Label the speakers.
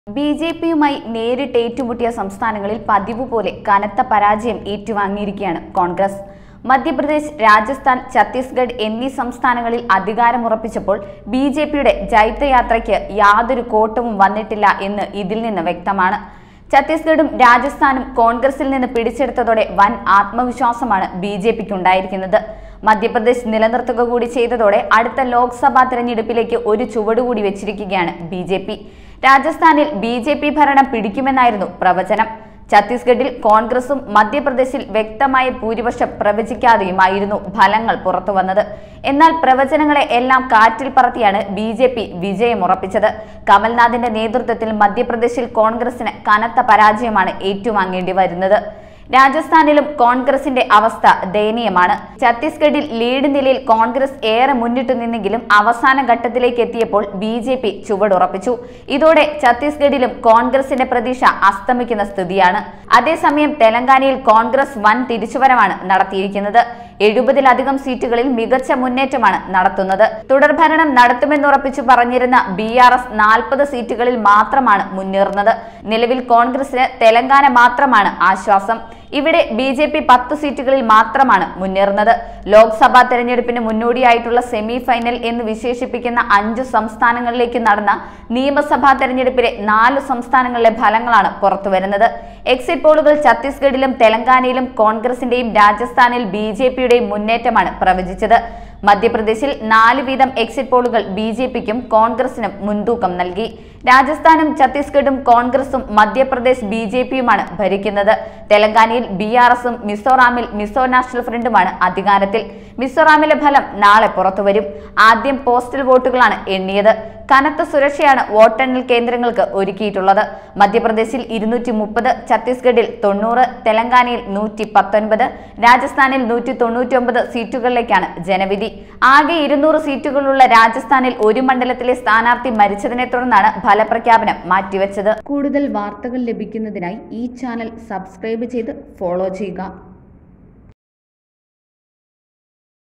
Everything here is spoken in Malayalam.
Speaker 1: ബി ജെ പിയുമായി നേരിട്ട് ഏറ്റുമുട്ടിയ സംസ്ഥാനങ്ങളിൽ പതിവ് പോലെ കനത്ത പരാജയം ഏറ്റുവാങ്ങിയിരിക്കുകയാണ് കോൺഗ്രസ് മധ്യപ്രദേശ് രാജസ്ഥാൻ ഛത്തീസ്ഗഡ് എന്നീ സംസ്ഥാനങ്ങളിൽ അധികാരമുറപ്പിച്ചപ്പോൾ ബി ജെ പിയുടെ ജൈത്രയാത്രയ്ക്ക് യാതൊരു കോട്ടവും വന്നിട്ടില്ല എന്ന് ഇതിൽ നിന്ന് വ്യക്തമാണ് ഛത്തീസ്ഗഡും രാജസ്ഥാനും കോൺഗ്രസിൽ നിന്ന് പിടിച്ചെടുത്തതോടെ വൻ ആത്മവിശ്വാസമാണ് ബി ജെ പിക്ക് ഉണ്ടായിരിക്കുന്നത് മധ്യപ്രദേശ് നിലനിർത്തുക കൂടി ചെയ്തതോടെ അടുത്ത ലോക്സഭാ തെരഞ്ഞെടുപ്പിലേക്ക് ഒരു ചുവടുകൂടി വെച്ചിരിക്കുകയാണ് ബി ജെ പി രാജസ്ഥാനിൽ ബി ജെ പി ഭരണം പിടിക്കുമെന്നായിരുന്നു പ്രവചനം ഛത്തീസ്ഗഡിൽ കോൺഗ്രസും മധ്യപ്രദേശിൽ വ്യക്തമായ ഭൂരിപക്ഷം പ്രവചിക്കാതെയുമായിരുന്നു ഫലങ്ങൾ പുറത്തുവന്നത് എന്നാൽ പ്രവചനങ്ങളെ എല്ലാം കാറ്റിൽ പറത്തിയാണ് ബി ജെ പി വിജയമുറപ്പിച്ചത് കമൽനാഥിന്റെ നേതൃത്വത്തിൽ മധ്യപ്രദേശിൽ കോൺഗ്രസിന് കനത്ത പരാജയമാണ് ഏറ്റുവാങ്ങേണ്ടി വരുന്നത് രാജസ്ഥാനിലും കോൺഗ്രസിന്റെ അവസ്ഥ ദയനീയമാണ് ഛത്തീസ്ഗഡിൽ ലീഡ് നിലയിൽ കോൺഗ്രസ് ഏറെ മുന്നിട്ടു നിന്നെങ്കിലും അവസാന ഘട്ടത്തിലേക്ക് എത്തിയപ്പോൾ ബി ജെ പി ചുവടുറപ്പിച്ചു ഇതോടെ ഛത്തീസ്ഗഡിലും കോൺഗ്രസിന്റെ പ്രതീക്ഷ അസ്തമിക്കുന്ന സ്ഥിതിയാണ് അതേസമയം തെലങ്കാനയിൽ കോൺഗ്രസ് വൻ തിരിച്ചുവരവാണ് നടത്തിയിരിക്കുന്നത് എഴുപതിലധികം സീറ്റുകളിൽ മികച്ച മുന്നേറ്റമാണ് നടത്തുന്നത് തുടർഭരണം നടത്തുമെന്നുറപ്പിച്ചു പറഞ്ഞിരുന്ന ബി ആർ എസ് നാൽപ്പത് സീറ്റുകളിൽ മാത്രമാണ് മുന്നേറുന്നത് നിലവിൽ കോൺഗ്രസിന് തെലങ്കാന മാത്രമാണ് ആശ്വാസം ഇവിടെ ബി ജെ പി പത്ത് സീറ്റുകളിൽ മാത്രമാണ് മുന്നേറുന്നത് ലോക്സഭാ തെരഞ്ഞെടുപ്പിന് മുന്നോടിയായിട്ടുള്ള സെമി ഫൈനൽ എന്ന് വിശേഷിപ്പിക്കുന്ന അഞ്ചു സംസ്ഥാനങ്ങളിലേക്ക് നടന്ന നിയമസഭാ തെരഞ്ഞെടുപ്പിലെ നാല് സംസ്ഥാനങ്ങളിലെ ഫലങ്ങളാണ് പുറത്തുവരുന്നത് എക്സിറ്റ് പോളുകൾ ഛത്തീസ്ഗഡിലും തെലങ്കാനയിലും കോൺഗ്രസിന്റെയും രാജസ്ഥാനിൽ ബി ജെ പിയുടെയും മുന്നേറ്റമാണ് പ്രവചിച്ചത് മധ്യപ്രദേശിൽ നാല് വീതം എക്സിറ്റ് പോളുകൾ ബി ജെ പിക്കും കോൺഗ്രസിനും മുൻതൂക്കം നൽകി രാജസ്ഥാനും ഛത്തീസ്ഗഡും കോൺഗ്രസും മധ്യപ്രദേശ് ബി ജെ പിയുമാണ് ഭരിക്കുന്നത് തെലങ്കാനയിൽ ബി ആർ എസും മിസോറാമിൽ മിസോ നാഷണൽ ഫ്രണ്ടുമാണ് അധികാരത്തിൽ മിസോറാമിലെ ഫലം നാളെ പുറത്തുവരും ആദ്യം പോസ്റ്റൽ വോട്ടുകളാണ് എണ്ണിയത് കനത്ത സുരക്ഷയാണ് വോട്ടെണ്ണൽ കേന്ദ്രങ്ങൾക്ക് ഒരുക്കിയിട്ടുള്ളത് മധ്യപ്രദേശിൽ ഇരുന്നൂറ്റി മുപ്പത് ഛത്തീസ്ഗഡിൽ തൊണ്ണൂറ് തെലങ്കാനയിൽ നൂറ്റി പത്തൊൻപത് രാജസ്ഥാനിൽ നൂറ്റി തൊണ്ണൂറ്റി ഒമ്പത് സീറ്റുകളിലേക്കാണ് ജനവിധി ആകെ ഇരുന്നൂറ് സീറ്റുകളുള്ള രാജസ്ഥാനിൽ ഒരു മണ്ഡലത്തിലെ സ്ഥാനാർത്ഥി മരിച്ചതിനെ തുടർന്നാണ് ഫലപ്രഖ്യാപനം മാറ്റിവെച്ചത് കൂടുതൽ വാർത്തകൾ ലഭിക്കുന്നതിനായി ഈ ചാനൽ സബ്സ്ക്രൈബ് ചെയ്ത് ഫോളോ ചെയ്യുക